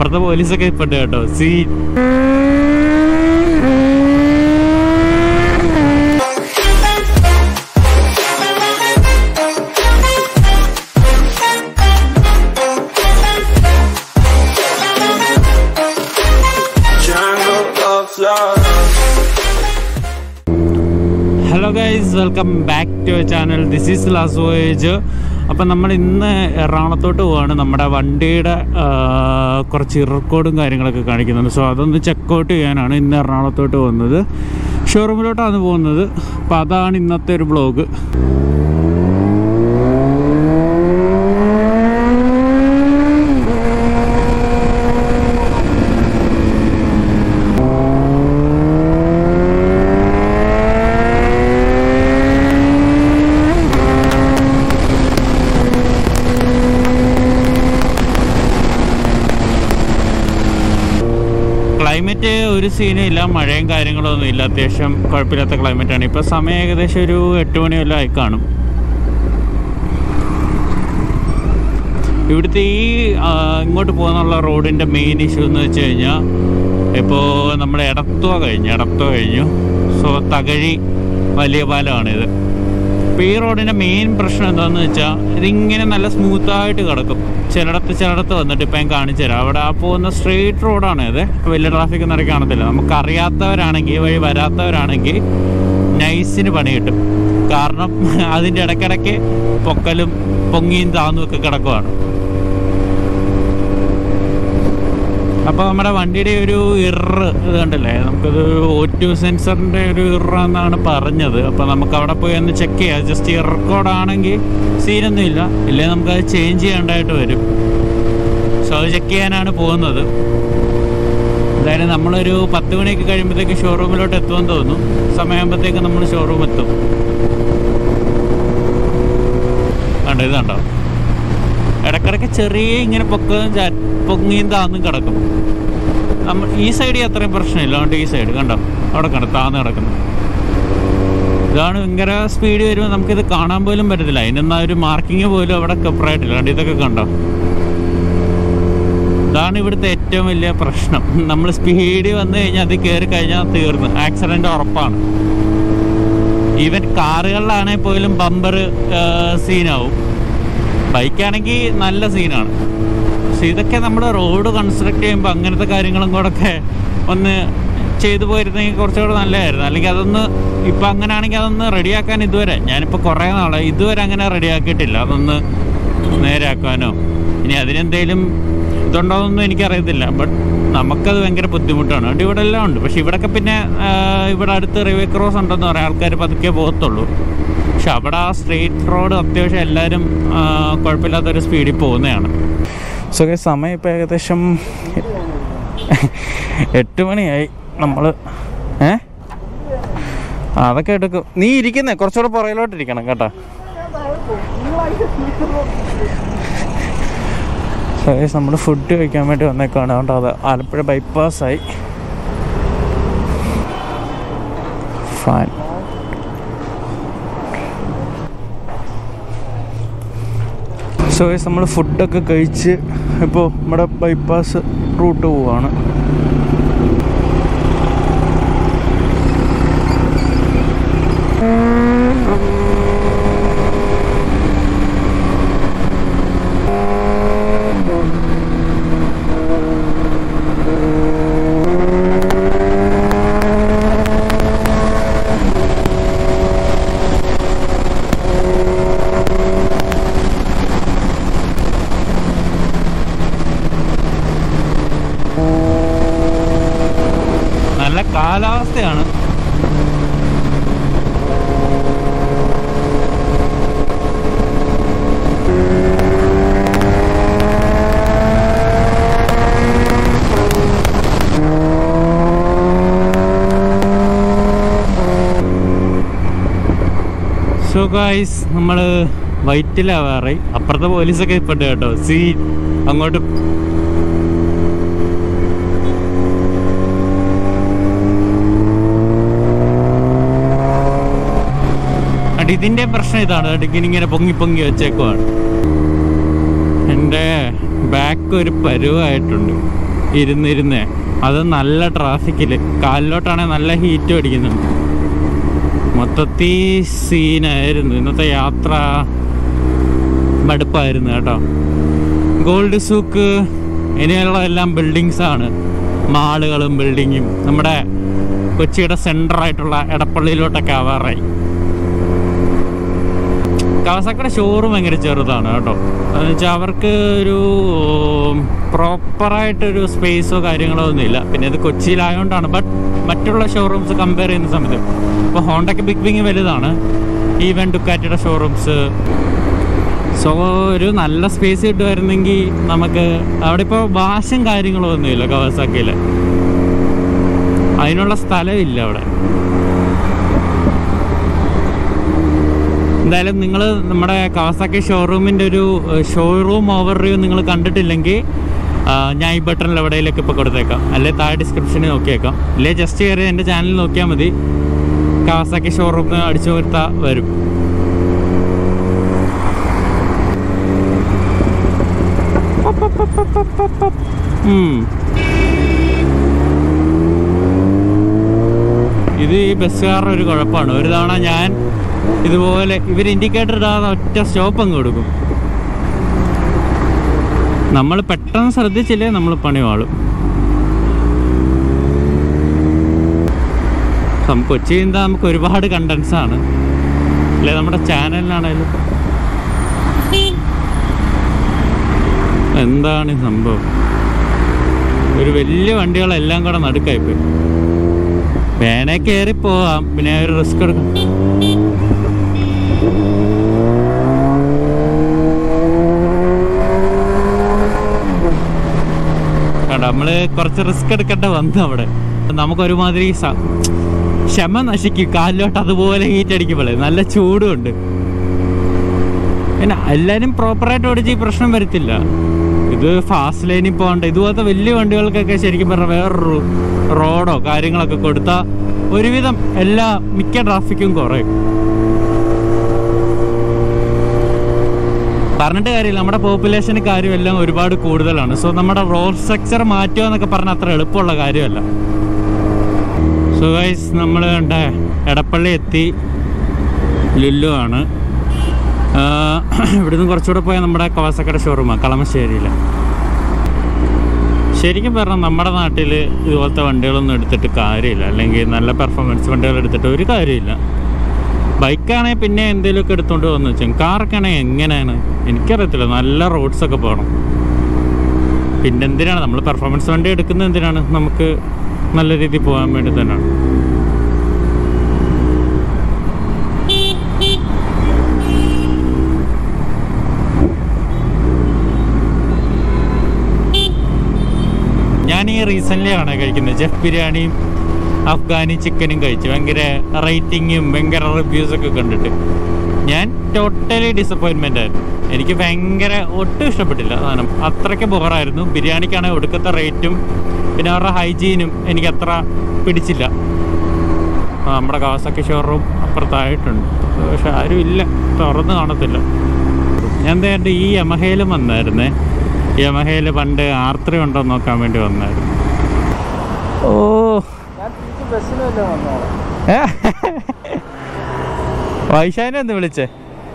അപ്പുറത്തെ പോലീസൊക്കെ ഇപ്പുണ്ട് കേട്ടോ see Jungle of love. Hello guys welcome back to channel this is last voyage അപ്പം നമ്മൾ ഇന്ന് എറണാകുളത്തോട്ട് പോവാണ് നമ്മുടെ വണ്ടിയുടെ ആ, കുറച്ച് ഇറക്കോടും കാര്യങ്ങളൊക്കെ കാണിക്കുന്നുണ്ട് സോ അതൊന്ന് ചെക്കൗട്ട് ചെയ്യാനാണ് ഇന്ന് എറണാകുളത്തോട്ട് പോകുന്നത് ഷോറൂമിലോട്ടാണ് പോകുന്നത് അപ്പോൾ അതാണ് ഇന്നത്തെ ഒരു ബ്ലോഗ് ക്ലൈമറ്റ് ഒരു സീനും ഇല്ല മഴയും കാര്യങ്ങളൊന്നും ഇല്ല അത്യാവശ്യം കുഴപ്പമില്ലാത്ത ക്ലൈമറ്റാണ് ഇപ്പോൾ സമയം ഏകദേശം ഒരു എട്ട് മണിയെല്ലാം ആയി കാണും ഇവിടുത്തെ ഈ ആ, ഇങ്ങോട്ട് പോകുന്നുള്ള റോഡിൻ്റെ മെയിൻ ഇഷ്യൂ എന്ന് വെച്ച് കഴിഞ്ഞാൽ ഇപ്പോൾ നമ്മൾ എടത്തുവ കഴിഞ്ഞു എടത്തുവ കഴിഞ്ഞു സോ തകഴി വലിയ പാലമാണിത് ഇപ്പോൾ ഈ റോഡിൻ്റെ മെയിൻ പ്രശ്നം എന്താണെന്ന് വെച്ചാൽ ഇതിങ്ങനെ നല്ല സ്മൂത്തായിട്ട് കിടക്കും ചിലയിടത്ത് ചിലയിടത്ത് വന്നിട്ട് ഇപ്പം ഞാൻ കാണിച്ചു തരാം അവിടെ ആ പോകുന്ന സ്ട്രെയിറ്റ് റോഡാണ് ഇത് വലിയ ട്രാഫിക് നിറയെ കാണത്തില്ല നമുക്ക് അറിയാത്തവരാണെങ്കിൽ ഈ വഴി വരാത്തവരാണെങ്കിൽ നൈസിന് പണി കിട്ടും കാരണം അതിൻ്റെ ഇടയ്ക്കിടയ്ക്ക് പൊക്കലും പൊങ്ങിയും താന്നും ഒക്കെ കിടക്കുവാണ് അപ്പോൾ നമ്മുടെ വണ്ടിയുടെ ഒരു ഇറ് ഇത് കണ്ടില്ലേ നമുക്കത് ഒ ടു സെൻസറിൻ്റെ ഒരു ഇറ എന്നാണ് പറഞ്ഞത് അപ്പോൾ നമുക്ക് അവിടെ പോയി ഒന്ന് ചെക്ക് ചെയ്യാം ജസ്റ്റ് ഇറക്കോടാണെങ്കിൽ സീനൊന്നും ഇല്ല ഇല്ലെങ്കിൽ നമുക്കത് ചേഞ്ച് ചെയ്യേണ്ടതായിട്ട് വരും സോ അത് ചെക്ക് ചെയ്യാനാണ് പോകുന്നത് എന്തായാലും നമ്മളൊരു പത്ത് മണിയൊക്കെ കഴിയുമ്പോഴത്തേക്ക് ഷോറൂമിലോട്ട് എത്തുമെന്ന് തോന്നുന്നു സമയമാകുമ്പോഴത്തേക്ക് നമ്മൾ ഷോറൂം എത്തും കണ്ടോ ഇത് കണ്ടോ ഇടക്കിടക്ക് ചെറിയ ഇങ്ങനെ പൊക്കവും ചാ- പൊങ്ങിയും താന്നും കിടക്കും നമ്മൾ ഈ സൈഡിൽ അത്രയും പ്രശ്നമില്ല അതുകൊണ്ട് ഈ സൈഡ് കണ്ടോ അവിടെ കണ്ടോ താന്ന് കിടക്കുന്നു ഇതാണ് ഭയങ്കര സ്പീഡ് വരുമ്പോൾ നമുക്കിത് കാണാൻ പോലും പറ്റത്തില്ല അതിനെന്നാ ഒരു മാർക്കിങ് പോലും അവിടെ കപ്പറായിട്ടില്ല കണ്ടോ ഇതൊക്കെ കണ്ടോ ഇതാണ് ഇവിടുത്തെ ഏറ്റവും വലിയ പ്രശ്നം നമ്മൾ സ്പീഡ് വന്നു കഴിഞ്ഞാൽ അത് കയറി കഴിഞ്ഞാൽ തീർന്നു ആക്സിഡന്റ് ഉറപ്പാണ് ഈവൻ കാറുകളിലാണെങ്കിൽ പോലും ബമ്പർ സീനാവും ബൈക്കാണെങ്കിൽ നല്ല സീനാണ് പക്ഷെ ഇതൊക്കെ നമ്മൾ റോഡ് കൺസ്ട്രക്ട് ചെയ്യുമ്പോൾ അങ്ങനത്തെ കാര്യങ്ങളും കൂടെ ഒക്കെ ഒന്ന് ചെയ്തു പോയിരുന്നെങ്കിൽ കുറച്ചുകൂടെ നല്ലതായിരുന്നു അല്ലെങ്കിൽ അതൊന്ന് ഇപ്പം അങ്ങനെയാണെങ്കിൽ അതൊന്ന് റെഡിയാക്കാൻ ഇതുവരെ ഞാനിപ്പോൾ കുറേ നാളായി ഇതുവരെ അങ്ങനെ റെഡിയാക്കിയിട്ടില്ല അതൊന്ന് നേരെയാക്കാനോ ഇനി അതിനെന്തേലും ഇതുണ്ടോയെന്നൊന്നും എനിക്കറിയത്തില്ല ബട്ട് നമുക്കത് ഭയങ്കര ബുദ്ധിമുട്ടാണ് അതുകൊണ്ട് ഇവിടെ എല്ലാം ഉണ്ട് പക്ഷെ ഇവിടെയൊക്കെ പിന്നെ ആ, ഇവിടെ അടുത്ത് റിവേ ക്രോസ് ഉണ്ടെന്ന് പറയാം ആൾക്കാർ പതുക്കെ പോകത്തുള്ളൂ പക്ഷെ അവിടെ ആ സ്ട്രെയിറ്റ് റോഡ് അത്യാവശ്യം എല്ലാവരും ആ, കുഴപ്പമില്ലാത്തൊരു സ്പീഡിൽ പോകുന്നതാണ് സോ സമയം ഇപ്പോൾ ഏകദേശം എട്ട് മണിയായി നമ്മൾ ഏ ആ, അതൊക്കെ എടുക്കും നീ ഇരിക്കുന്നേ കുറച്ചുകൂടെ പുറകിലോട്ട് ഇരിക്കണം കേട്ടോ നമ്മൾ ഫുഡ് കഴിക്കാൻ വേണ്ടി വന്നേക്കാണ് അതുകൊണ്ട് അത് ആലപ്പുഴ ബൈപ്പാസായി ഫൈൻ സോ നമ്മൾ ഫുഡൊക്കെ കഴിച്ച് ഇപ്പോൾ നമ്മുടെ ബൈപ്പാസ് റൂട്ട് പോവാണ് നല്ല കാലാവസ്ഥയാണ് സോ ഗായ്സ് നമ്മൾ വൈറ്റിലാവാറായി അപ്പുറത്തെ പോലീസൊക്കെ ഇപ്പോണ്ട് കേട്ടോ സീ അങ്ങോട്ട് അടി ഇതിന്റെ പ്രശ്നം ഇതാണ് അടിക്കിന് ഇങ്ങനെ പൊങ്ങി പൊങ്ങി വെച്ചേക്കുവാണ് എൻ്റെ ബാക്ക് ഒരു പരുവായിട്ടുണ്ട് ഇരുന്നിരുന്നേ അത് നല്ല ട്രാഫിക്കിൽ കാലിലോട്ടാണെങ്കിൽ നല്ല ഹീറ്റ് അടിക്കുന്നുണ്ട് മൊത്തത്തിൽ സീനായിരുന്നു ഇന്നത്തെ യാത്ര മടുപ്പായിരുന്നു കേട്ടോ ഗോൾഡ് സൂക്ക് ഇനിയുള്ള എല്ലാം ബിൽഡിങ്സ് ആണ് മാളുകളും ബിൽഡിങ്ങും നമ്മുടെ കൊച്ചിയുടെ സെൻറ്റർ ആയിട്ടുള്ള എടപ്പള്ളിയിലോട്ടൊക്കെ ആവാറായി കവസാക്കയുടെ ഷോറൂം ഭയങ്കര ചെറുതാണ് കേട്ടോ എന്ന് വെച്ചാൽ അവർക്ക് ഒരു പ്രോപ്പറായിട്ടൊരു സ്പേസോ കാര്യങ്ങളോ ഒന്നുമില്ല പിന്നെ ഇത് കൊച്ചിയിലായതുകൊണ്ടാണ് ബട്ട് മറ്റുള്ള ഷോറൂംസ് കമ്പയർ ചെയ്യുന്ന സമയത്ത് ഇപ്പോൾ ഹോണ്ടയ്ക്ക് ബിഗ് ബിങ് വലുതാണ് ഈവൻ ഡുക്കാറ്റിയുടെ ഷോറൂംസ് സോ ഒരു നല്ല സ്പേസ് കിട്ടുമായിരുന്നെങ്കിൽ നമുക്ക് അവിടെ ഇപ്പോൾ വാശും കാര്യങ്ങളോ ഒന്നുമില്ല കവാസാക്കിയിൽ അതിനുള്ള സ്ഥലമില്ല അവിടെ എന്തായാലും നിങ്ങൾ നമ്മുടെ കവാസാക്കി ഷോറൂമിൻ്റെ ഒരു ഷോറൂം ഓവർ വ്യൂ നിങ്ങൾ കണ്ടിട്ടില്ലെങ്കിൽ ആ, ഞാൻ ഈ ബട്ടണിൽ എവിടെയെങ്കിലൊക്കെ ഇപ്പോൾ കൊടുത്തേക്കാം അല്ലെ താഴെ ഡിസ്ക്രിപ്ഷനിൽ നോക്കിയേക്കാം അല്ലെ ജസ്റ്റ് കയറി എൻ്റെ ചാനൽ നോക്കിയാൽ മതി കവാസാക്കി ഷോറൂം അടിച്ചു കൊടുത്താൽ വരും ഉം. ഇത് ഈ ബസ്സുകാരുടെ ഒരു കുഴപ്പമാണ് ഒരു തവണ ഞാൻ ഇതുപോലെ ഇവർ ഇൻഡിക്കേറ്റർ ഇടാതെ ഒറ്റ സ്റ്റോപ്പ് അങ്ങ് കൊടുക്കും നമ്മൾ പെട്ടെന്ന് ശ്രദ്ധിച്ചില്ലേ നമ്മൾ പണി വാളും നമുക്ക് കൊച്ചി എന്താ നമുക്ക് ഒരുപാട് കണ്ടൻസ് ആണ് അല്ലെ നമ്മുടെ ചാനലിനാണേലും എന്താണ് ഈ സംഭവം ഒരു വലിയ വണ്ടികളെല്ലാം കൂടെ നടുക്കായിപ്പോയി വേണേ കയറി പോവാം പിന്നെ ഒരു റിസ്ക് എടുക്കാം കണ്ടോ നമ്മള് കുറച്ച് റിസ്ക് എടുക്കേണ്ട വന്നു അവിടെ നമുക്കൊരുമാതിരി സ- ക്ഷമ നശിക്കും കാലിലോട്ട് അതുപോലെ ഹീറ്റ് അടിക്കുമ്പോഴേ നല്ല ചൂടുണ്ട് പിന്നെ എല്ലാവരും പ്രോപ്പറായിട്ട് ഓടിച്ച് ഈ പ്രശ്നം വരത്തില്ല ഇത് ഫാസ്റ്റ് ലൈനിൽ പോകണ്ട ഇതുപോലത്തെ വലിയ വണ്ടികൾക്കൊക്കെ ശരിക്കും പറഞ്ഞാൽ വേറൊരു റോഡോ കാര്യങ്ങളൊക്കെ കൊടുത്താൽ ഒരുവിധം എല്ലാ മിക്ക ട്രാഫിക്കും കുറയും പറഞ്ഞിട്ട് കാര്യമില്ല നമ്മുടെ പോപ്പുലേഷന് കാര്യമെല്ലാം ഒരുപാട് കൂടുതലാണ് സോ നമ്മുടെ റോഡ് സ്ട്രക്ചർ മാറ്റുക എന്നൊക്കെ പറഞ്ഞാൽ അത്ര എളുപ്പമുള്ള കാര്യമല്ല സോ ഗൈസ് നമ്മൾ കണ്ട എടപ്പള്ളി എത്തി ലുല്ലു ആണ് ആഹ് ഇവിടുന്ന് കുറച്ചുകൂടെ പോയാൽ നമ്മുടെ കവാസക്കട ഷോറൂമാണ് കളമശ്ശേരിയിൽ ശരിക്കും പറഞ്ഞാൽ നമ്മുടെ നാട്ടിൽ ഇതുപോലത്തെ വണ്ടികളൊന്നും എടുത്തിട്ട് കാര്യമില്ല അല്ലെങ്കിൽ നല്ല പെർഫോമൻസ് വണ്ടികൾ എടുത്തിട്ട് ഒരു കാര്യമില്ല ബൈക്കാണെങ്കിൽ പിന്നെ എന്തെങ്കിലുമൊക്കെ എടുത്തുകൊണ്ട് വന്നു വെച്ചാൽ കാറൊക്കെ ആണെങ്കിൽ എങ്ങനെയാണ് എനിക്കറിയത്തില്ല നല്ല റോഡ്സ് ഒക്കെ പോകണം പിന്നെ എന്തിനാണ് നമ്മൾ പെർഫോമൻസ് വണ്ടി എടുക്കുന്നത് എന്തിനാണ് നമുക്ക് നല്ല രീതിയിൽ പോകാൻ വേണ്ടി തന്നെയാണ് ഞാൻ ഈ റീസെൻ്റ്ലി ആണ് കഴിക്കുന്നത് ജെഫ് ബിരിയാണിയും അഫ്ഗാനി ചിക്കനും കഴിച്ചു ഭയങ്കര റേറ്റിങ്ങും ഭയങ്കര റിവ്യൂസ് ഒക്കെ കണ്ടിട്ട് ഞാൻ ടോട്ടലി ഡിസപ്പോയിൻമെൻ്റ് ആയിരുന്നു എനിക്ക് ഭയങ്കര ഒട്ടും ഇഷ്ടപ്പെട്ടില്ല സാധനം അത്രയ്ക്ക് ബോറായിരുന്നു ബിരിയാണിക്കാണെങ്കിൽ ഒടുക്കത്തെ റേറ്റും പിന്നെ അവരുടെ ഹൈജീനും എനിക്ക് അത്ര പിടിച്ചില്ല ആ, നമ്മുടെ കാസക്കി ഷോറൂം അപ്പുറത്തായിട്ടുണ്ട് പക്ഷെ ആരും ഇല്ല തുറന്ന് കാണത്തില്ല ഞാൻ എന്താ ഈ യമഹയിലും വന്നായിരുന്നേ യമഹയിൽ പണ്ട് ആർത്രി ഉണ്ടോ എന്ന് നോക്കാൻ വേണ്ടി വന്നായിരുന്നു ഓ ഞാൻ തിരിച്ച് ബസ്സിന് വല്ല വന്നോ വൈശാനെ ഒന്ന് വിളിച്ചേ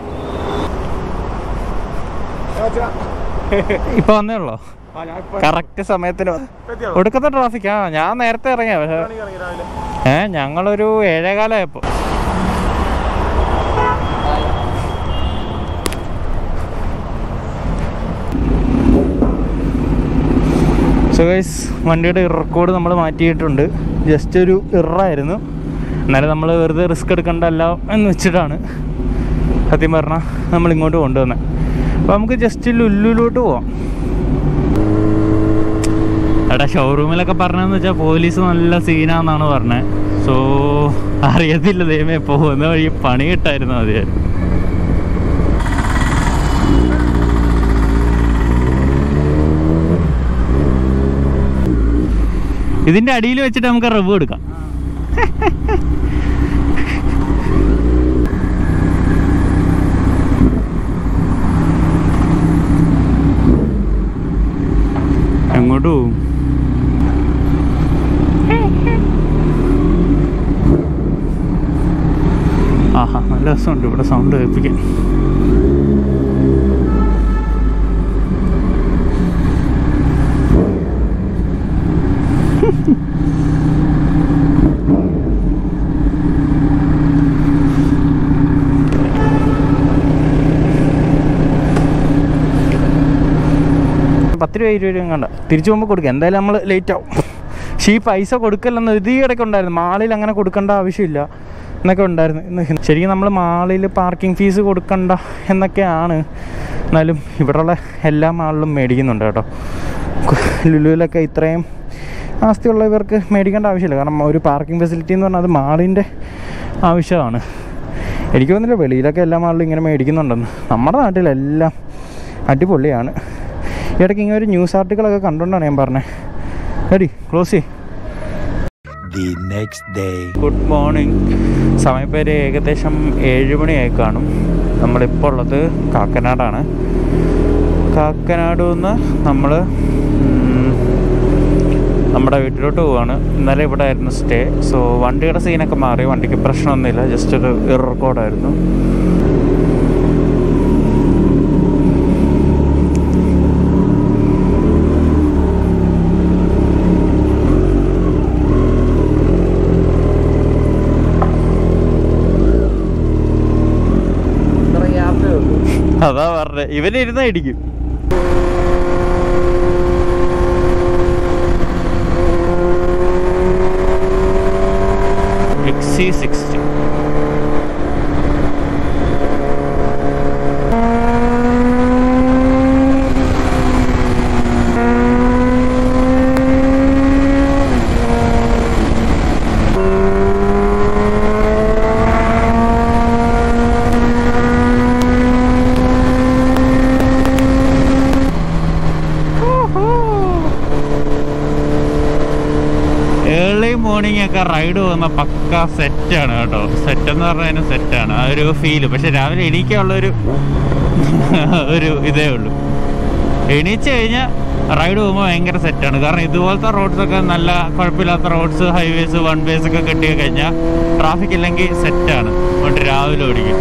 ഇപ്പൊ വന്നേ ഉള്ളോ കറക്റ്റ് സമയത്തിന് വന്ന്- ഒടുക്കത്തെ ട്രാഫിക് ആ ഞാൻ നേരത്തെ ഇറങ്ങിയ പക്ഷെ ഏ ഞങ്ങളൊരു ഏഴേകാലായപ്പോ സോ ഗൈസ് വണ്ടിയുടെ ഇറക്കോട് നമ്മൾ മാറ്റിയിട്ടുണ്ട് ജസ്റ്റ് ഒരു ഇറായിരുന്നു എന്നാലും നമ്മൾ വെറുതെ റിസ്ക് എടുക്കണ്ടല്ല എന്ന് വെച്ചിട്ടാണ് സത്യം പറഞ്ഞാൽ നമ്മൾ ഇങ്ങോട്ട് കൊണ്ടുവന്നത് അപ്പോൾ നമുക്ക് ജസ്റ്റ് ലുല്ലുലോട്ട് പോവാം എടാ ഷോറൂമിലൊക്കെ പറഞ്ഞതെന്ന് വെച്ചാൽ പോലീസ് നല്ല സീനാന്നാണ് പറഞ്ഞത് സോ അറിയത്തില്ല ദൈവമേ പോകുന്ന വഴി പണി കിട്ടായിരുന്നു മതിയായിരുന്നു ഇതിന്റെ അടിയിൽ വെച്ചിട്ട് നമുക്ക് റിവ് എടുക്കാം എങ്ങോട്ട് പോവും ആഹാ നല്ല രസമുണ്ട് ഇവിടെ സൗണ്ട് കേൾപ്പിക്കാൻ പത്ത് രൂപ ഇരുപത് രൂപ കണ്ട തിരിച്ചു പോകുമ്പോൾ കൊടുക്കുക എന്തായാലും നമ്മൾ ലേറ്റ് ആവും പക്ഷേ ഈ പൈസ കൊടുക്കല്ലെന്ന് ഇത് ഇടയ്ക്ക് ഉണ്ടായിരുന്നു മാളിൽ അങ്ങനെ കൊടുക്കേണ്ട ആവശ്യമില്ല എന്നൊക്കെ ഉണ്ടായിരുന്നു ഇന്ന് ശരിക്കും നമ്മൾ മാളിൽ പാർക്കിംഗ് ഫീസ് കൊടുക്കണ്ട എന്നൊക്കെയാണ് എന്നാലും ഇവിടെയുള്ള എല്ലാ മാളിലും മേടിക്കുന്നുണ്ട് കേട്ടോ ലുലുവിലൊക്കെ ഇത്രയും ആസ്തിയുള്ളവർക്ക് മേടിക്കേണ്ട ആവശ്യമില്ല കാരണം ഒരു പാർക്കിംഗ് ഫെസിലിറ്റി എന്ന് പറഞ്ഞാൽ അത് മാളിൻ്റെ ആവശ്യമാണ് എനിക്ക് തോന്നുന്നില്ല വെളിയിലൊക്കെ എല്ലാ മാളിലും ഇങ്ങനെ മേടിക്കുന്നുണ്ടെന്ന് നമ്മുടെ നാട്ടിലെല്ലാം അടിപൊളിയാണ് ഇടയ്ക്ക് ഇങ്ങനെ ഒരു ന്യൂസ് ആർട്ടിക്കിളൊക്കെ കണ്ടുകൊണ്ടാണ് ഞാൻ പറഞ്ഞത് എടി ക്ലോസ് ചെയ് the next day. Good morning സമയം പേര് ഏകദേശം ഏഴ് മണിയായി കാണും നമ്മളിപ്പോൾ ഉള്ളത് കാക്കനാടാണ് കാക്കനാട് നിന്ന് നമ്മൾ നമ്മുടെ വീട്ടിലോട്ട് പോവാണ് ഇന്നലെ ഇവിടെ ആയിരുന്നു സ്റ്റേ സോ വണ്ടിയുടെ സീനൊക്കെ മാറി വണ്ടിക്ക് പ്രശ്നമൊന്നുമില്ല ജസ്റ്റ് ഒരു എറർ കോഡായിരുന്നു ഇത്ര ഗ്യാപ്പേ ഉള്ളൂ അതാ പറഞ്ഞത് ഇവനിരുന്ന ഇടിക്കും എക്സി സിക്സ്റ്റി ഏർലി മോർണിംഗ് ഒക്കെ റൈഡ് പോകുന്ന പക്ക സെറ്റാണ് കേട്ടോ സെറ്റ് എന്ന് പറഞ്ഞാൽ സെറ്റാണ് ആ ഒരു ഫീല് പക്ഷെ രാവിലെ എണീക്കാനുള്ളൊരു ഒരു ഇതേ ഉള്ളൂ എണീച്ച് കഴിഞ്ഞാൽ റൈഡ് പോകുമ്പോൾ ഭയങ്കര സെറ്റാണ് കാരണം ഇതുപോലത്തെ റോഡ്സ് ഒക്കെ നല്ല കുഴപ്പമില്ലാത്ത റോഡ്സ് ഹൈവേസ് വൺ വേസ് ഒക്കെ കെട്ടി കഴിഞ്ഞാൽ ട്രാഫിക് ഇല്ലെങ്കിൽ സെറ്റാണ് അതുകൊണ്ട് രാവിലെ ഓടിക്കും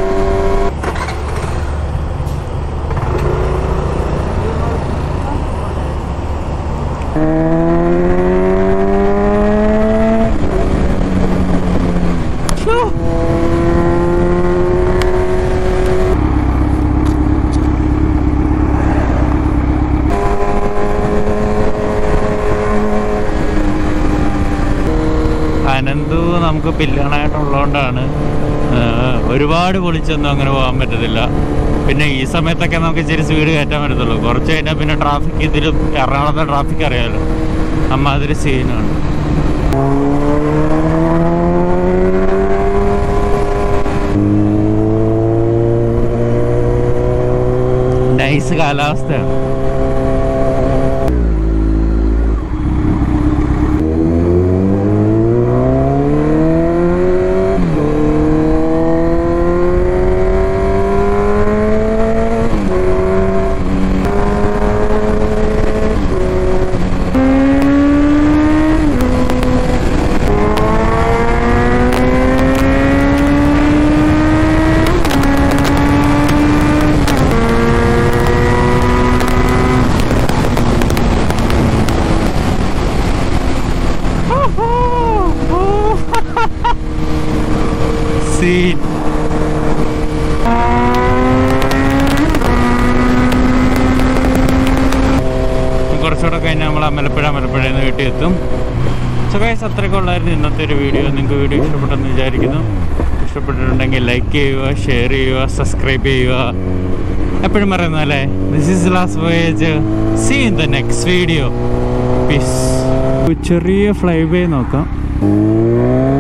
അനന്തു നമുക്ക് പില്ലണായിട്ടുള്ളതുകൊണ്ടാണ് ഒരുപാട് പൊളിച്ചൊന്നും അങ്ങനെ പോകാൻ പറ്റത്തില്ല പിന്നെ ഈ സമയത്തൊക്കെ നമുക്ക് ഇച്ചിരി സ്പീഡ് കയറ്റാൻ പറ്റത്തുള്ളൂ കുറച്ച് കഴിഞ്ഞാൽ പിന്നെ ട്രാഫിക് ഇതിലും എറണാകുളത്തെ ട്രാഫിക് അറിയാമല്ലോ അമ്മാതിരി സീനാണ് നൈസ് കാലാവസ്ഥയാണ് സീൻ കുറച്ചുകൂടെ കഴിഞ്ഞാൽ നമ്മൾ അമ്പലപ്പുഴ അമ്പലപ്പുഴയിൽ നിന്ന് വീട്ടിൽ എത്തും സോ ഗൈസ് അത്രയൊക്കെ ഉള്ളായിരുന്നു ഇന്നത്തെ ഒരു വീഡിയോ നിങ്ങൾക്ക് വീഡിയോ ഇഷ്ടപ്പെട്ടെന്ന് വിചാരിക്കുന്നു ഇഷ്ടപ്പെട്ടിട്ടുണ്ടെങ്കിൽ ലൈക്ക് ചെയ്യുക ഷെയർ ചെയ്യുക സബ്സ്ക്രൈബ് ചെയ്യുക എപ്പോഴും പറയുന്ന പോലെ this is last voyage see in the next video peace ചെറിയ ഫ്ലൈ വേ നോക്കാം